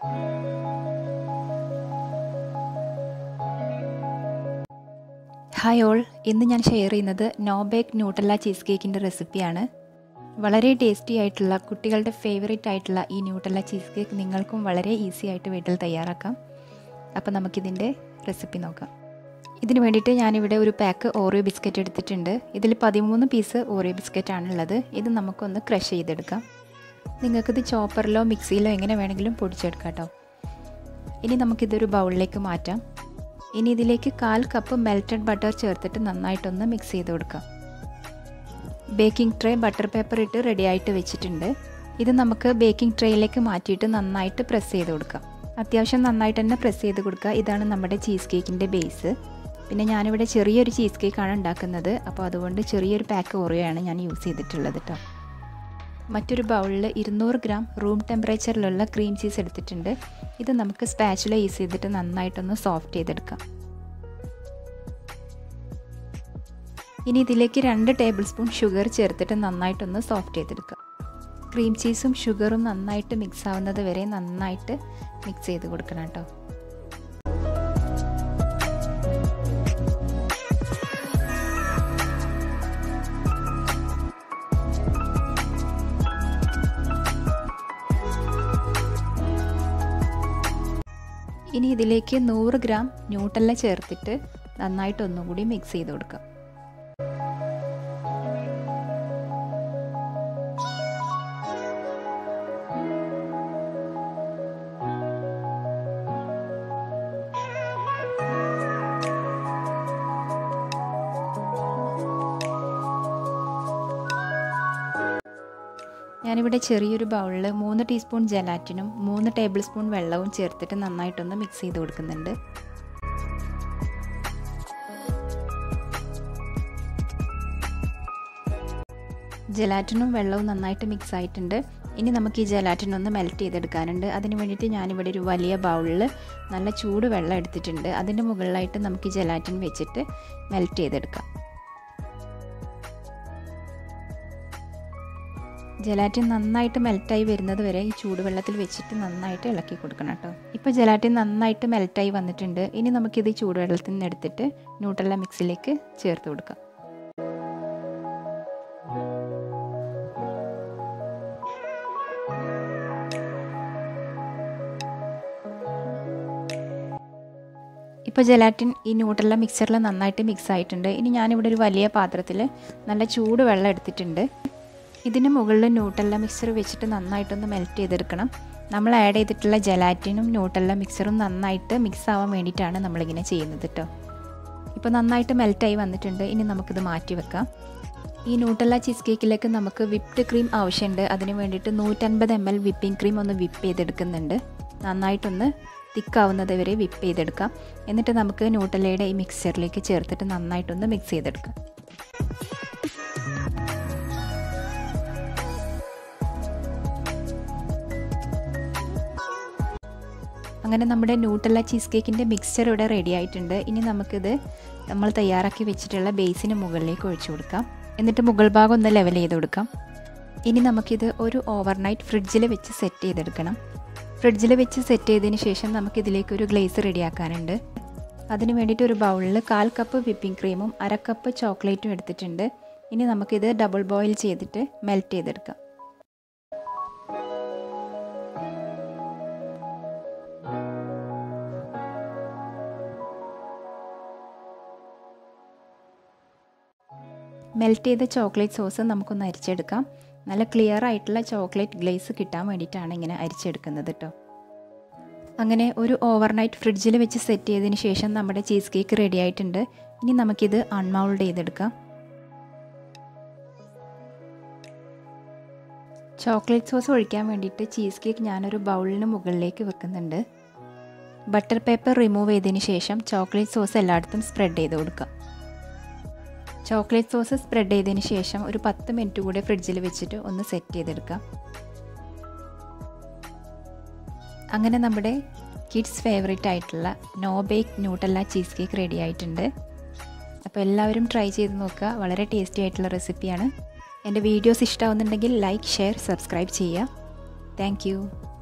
hi all ഇന്ന് ഞാൻ share ചെയ്യുന്നത് നോ ബേക്ക് ന്യൂട്ടല്ല ചീസ് കേക്കിൻ്റെ റെസിപ്പിയാണ് വളരെ ടേസ്റ്റി ആയിട്ടുള്ള കുട്ടികളുടെ ഫേവറേറ്റ് ആയിട്ടുള്ള ഈ ന്യൂട്ടല്ല ചീസ് കേക്ക് നിങ്ങൾക്കും വളരെ ഈസി ആയിട്ട് വീട്ടിൽ തയ്യാറാക്കാം അപ്പോൾ നമുക്കിതിൻ്റെ റെസിപ്പി നോക്കാം ഇതിന് വേണ്ടിയിട്ട് ഞാനിവിടെ ഒരു പാക്ക് ഓറിയോ ബിസ്ക്കറ്റ് എടുത്തിട്ടുണ്ട് ഇതിൽ പതിമൂന്ന് പീസ് ഓറിയോ ബിസ്ക്കറ്റാണുള്ളത് ഇത് നമുക്കൊന്ന് ക്രഷ് ചെയ്തെടുക്കാം നിങ്ങൾക്കിത് ചോപ്പറിലോ മിക്സിയിലോ എങ്ങനെ വേണമെങ്കിലും പൊടിച്ചെടുക്കാം കേട്ടോ ഇനി നമുക്കിതൊരു ബൗളിലേക്ക് മാറ്റാം ഇനി ഇതിലേക്ക് കാൽ കപ്പ് മെൽറ്റഡ് ബട്ടർ ചേർത്തിട്ട് നന്നായിട്ടൊന്ന് മിക്സ് ചെയ്ത് കൊടുക്കാം ബേക്കിംഗ് ട്രേ ബട്ടർ പേപ്പർ ഇട്ട് റെഡി ആയിട്ട് വെച്ചിട്ടുണ്ട് ഇത് നമുക്ക് ബേക്കിംഗ് ട്രേയിലേക്ക് മാറ്റിയിട്ട് നന്നായിട്ട് പ്രസ് ചെയ്ത് കൊടുക്കാം അത്യാവശ്യം നന്നായിട്ട് തന്നെ പ്രസ് ചെയ്ത് കൊടുക്കുക ഇതാണ് നമ്മുടെ ചീസ് കേക്കിൻ്റെ ബേസ് പിന്നെ ഞാനിവിടെ ചെറിയൊരു ചീസ് കേക്കാണ് ഉണ്ടാക്കുന്നത് അപ്പോൾ അതുകൊണ്ട് ചെറിയൊരു പാക്ക് ഓറിയോയാണ് ഞാൻ യൂസ് ചെയ്തിട്ടുള്ളത് കേട്ടോ മറ്റൊരു ബൗളിൽ ഇരുന്നൂറ് ഗ്രാം റൂം ടെമ്പറേച്ചറിലുള്ള ക്രീം ചീസ് എടുത്തിട്ടുണ്ട് ഇത് നമുക്ക് സ്പാച്ചുല യൂസ് ചെയ്തിട്ട് നന്നായിട്ടൊന്ന് സോഫ്റ്റ് ചെയ്തെടുക്കാം ഇനി ഇതിലേക്ക് രണ്ട് ടേബിൾ സ്പൂൺ ഷുഗർ ചേർത്തിട്ട് നന്നായിട്ടൊന്ന് സോഫ്റ്റ് ചെയ്തെടുക്കാം ക്രീം ചീസും ഷുഗറും നന്നായിട്ട് മിക്സ് ആവുന്നത് വരെ നന്നായിട്ട് മിക്സ് ചെയ്ത് കൊടുക്കണം കേട്ടോ ഇനി ഇതിലേക്ക് നൂറ് ഗ്രാം ന്യൂട്ടല്ല ചേർത്തിട്ട് നന്നായിട്ട് ഒന്നുകൂടി മിക്സ് ചെയ്ത് കൊടുക്കാം ഞാനിവിടെ ചെറിയൊരു ബൗളിൽ മൂന്ന് ടീസ്പൂൺ ജലാറ്റിനും മൂന്ന് ടേബിൾ സ്പൂൺ വെള്ളവും ചേർത്തിട്ട് നന്നായിട്ടൊന്ന് മിക്സ് ചെയ്ത് കൊടുക്കുന്നുണ്ട് ജലാറ്റിനും വെള്ളവും നന്നായിട്ട് മിക്സ് ആയിട്ടുണ്ട് ഇനി നമുക്ക് ഈ ജലാറ്റിൻ ഒന്ന് മെൽറ്റ് ചെയ്തെടുക്കാനുണ്ട് അതിന് വേണ്ടിയിട്ട് ഞാനിവിടെ ഒരു വലിയ ബൗളിൽ നല്ല ചൂട് വെള്ളം എടുത്തിട്ടുണ്ട് അതിൻ്റെ മുകളിലായിട്ട് നമുക്ക് ഈ ജലാറ്റിൻ വെച്ചിട്ട് മെൽറ്റ് ചെയ്തെടുക്കാം ജലാറ്റിൻ നന്നായിട്ട് മെൽറ്റായി വരുന്നത് വരെ ഈ ചൂടുവെള്ളത്തിൽ വെച്ചിട്ട് നന്നായിട്ട് ഇളക്കി കൊടുക്കണം കേട്ടോ ഇപ്പോൾ ജലാറ്റിൻ നന്നായിട്ട് മെൽറ്റായി വന്നിട്ടുണ്ട് ഇനി നമുക്കിത് ചൂടുവെള്ളത്തിൽ നിന്ന് എടുത്തിട്ട് ന്യൂട്രല്ല മിക്സിലേക്ക് ചേർത്ത് കൊടുക്കാം ഇപ്പോൾ ജലാറ്റിൻ ഈ ന്യൂട്രല്ല മിക്സറിൽ നന്നായിട്ട് മിക്സ് ആയിട്ടുണ്ട് ഇനി ഞാനിവിടെ ഒരു വലിയ പാത്രത്തിൽ നല്ല ചൂട് വെള്ളം എടുത്തിട്ടുണ്ട് ഇതിന് മുകളിൽ ന്യൂട്ടല്ല മിക്സർ വെച്ചിട്ട് നന്നായിട്ടൊന്ന് മെൽറ്റ് ചെയ്തെടുക്കണം നമ്മൾ ആഡ് ചെയ്തിട്ടുള്ള ജലാറ്റിനും ന്യൂട്ടല്ല മിക്സറും നന്നായിട്ട് മിക്സ് ആവാൻ വേണ്ടിയിട്ടാണ് നമ്മളിങ്ങനെ ചെയ്യുന്നത് കേട്ടോ ഇപ്പോൾ നന്നായിട്ട് മെൽറ്റായി വന്നിട്ടുണ്ട് ഇനി നമുക്കിത് മാറ്റി വെക്കാം ഈ ന്യൂട്ടല്ല ചീസ് കേക്കിലേക്ക് നമുക്ക് വിപ്ഡ് ക്രീം ആവശ്യമുണ്ട് അതിന് വേണ്ടിയിട്ട് നൂറ്റൻപത് എം എൽ വിപ്പിംഗ് ക്രീം ഒന്ന് വിപ്പ് ചെയ്തെടുക്കുന്നുണ്ട് നന്നായിട്ടൊന്ന് തിക്കാവുന്നത് വരെ വിപ്പ് ചെയ്തെടുക്കാം എന്നിട്ട് നമുക്ക് ന്യൂട്ടല്ലയുടെ ഈ മിക്സറിലേക്ക് ചേർത്തിട്ട് നന്നായിട്ടൊന്ന് മിക്സ് ചെയ്തെടുക്കാം അങ്ങനെ നമ്മുടെ ന്യൂട്ടല്ല ചീസ് കേക്കിൻ്റെ മിക്സ്ചർ ഇവിടെ റെഡി ആയിട്ടുണ്ട് ഇനി നമുക്കിത് നമ്മൾ തയ്യാറാക്കി വെച്ചിട്ടുള്ള ബേസിന് മുകളിലേക്ക് ഒഴിച്ചു കൊടുക്കാം എന്നിട്ട് മുകൾ ഭാഗം ഒന്ന് ലെവൽ ചെയ്ത് കൊടുക്കാം ഇനി നമുക്കിത് ഒരു ഓവർനൈറ്റ് ഫ്രിഡ്ജിൽ വെച്ച് സെറ്റ് ചെയ്തെടുക്കണം ഫ്രിഡ്ജിൽ വെച്ച് സെറ്റ് ചെയ്തതിന് ശേഷം നമുക്കിതിലേക്ക് ഒരു ഗ്ലേസ് റെഡിയാക്കാനുണ്ട് അതിന് വേണ്ടിയിട്ട് ഒരു ബൗളിൽ കാൽ കപ്പ് വിപ്പിംഗ് ക്രീമും അര കപ്പ് ചോക്ലേറ്റും എടുത്തിട്ടുണ്ട് ഇനി നമുക്കിത് ഡബിൾ ബോയിൽ ചെയ്തിട്ട് മെൽറ്റ് ചെയ്തെടുക്കാം മെൽറ്റ് ചെയ്ത ചോക്ലേറ്റ് സോസ് നമുക്കൊന്ന് അരിച്ചെടുക്കാം നല്ല ക്ലിയർ ആയിട്ടുള്ള ചോക്ലേറ്റ് ഗ്ലേസ് കിട്ടാൻ വേണ്ടിയിട്ടാണ് ഇങ്ങനെ അരിച്ചെടുക്കുന്നത് കേട്ടോ അങ്ങനെ ഒരു ഓവർനൈറ്റ് ഫ്രിഡ്ജിൽ വെച്ച് സെറ്റ് ചെയ്തതിന് ശേഷം നമ്മുടെ ചീസ് കേക്ക് റെഡി ആയിട്ടുണ്ട് ഇനി നമുക്കിത് അൺമൗൾഡ് ചെയ്തെടുക്കാം ചോക്ലേറ്റ് സോസ് ഒഴിക്കാൻ വേണ്ടിയിട്ട് ചീസ് കേക്ക് ഞാനൊരു ബൗളിന് മുകളിലേക്ക് വെക്കുന്നുണ്ട് ബട്ടർ പേപ്പർ റിമൂവ് ചെയ്തതിന് ശേഷം ചോക്ലേറ്റ് സോസ് എല്ലായിടത്തും സ്പ്രെഡ് ചെയ്ത് കൊടുക്കാം ചോക്ലേറ്റ് സോസ് സ്പ്രെഡ് ചെയ്തതിന് ശേഷം ഒരു പത്ത് മിനിറ്റ് കൂടെ ഫ്രിഡ്ജിൽ വെച്ചിട്ട് ഒന്ന് സെറ്റ് ചെയ്തെടുക്കാം അങ്ങനെ നമ്മുടെ കിഡ്സ് ഫേവറേറ്റ് ആയിട്ടുള്ള no bake Nutella cheese cake ready ആയിട്ടുണ്ട് അപ്പോൾ എല്ലാവരും ട്രൈ ചെയ്ത് നോക്കുക വളരെ ടേസ്റ്റി ആയിട്ടുള്ള റെസിപ്പിയാണ് എൻ്റെ വീഡിയോസ് ഇഷ്ടമാവുന്നുണ്ടെങ്കിൽ ലൈക്ക് ഷെയർ സബ്സ്ക്രൈബ് ചെയ്യുക താങ്ക്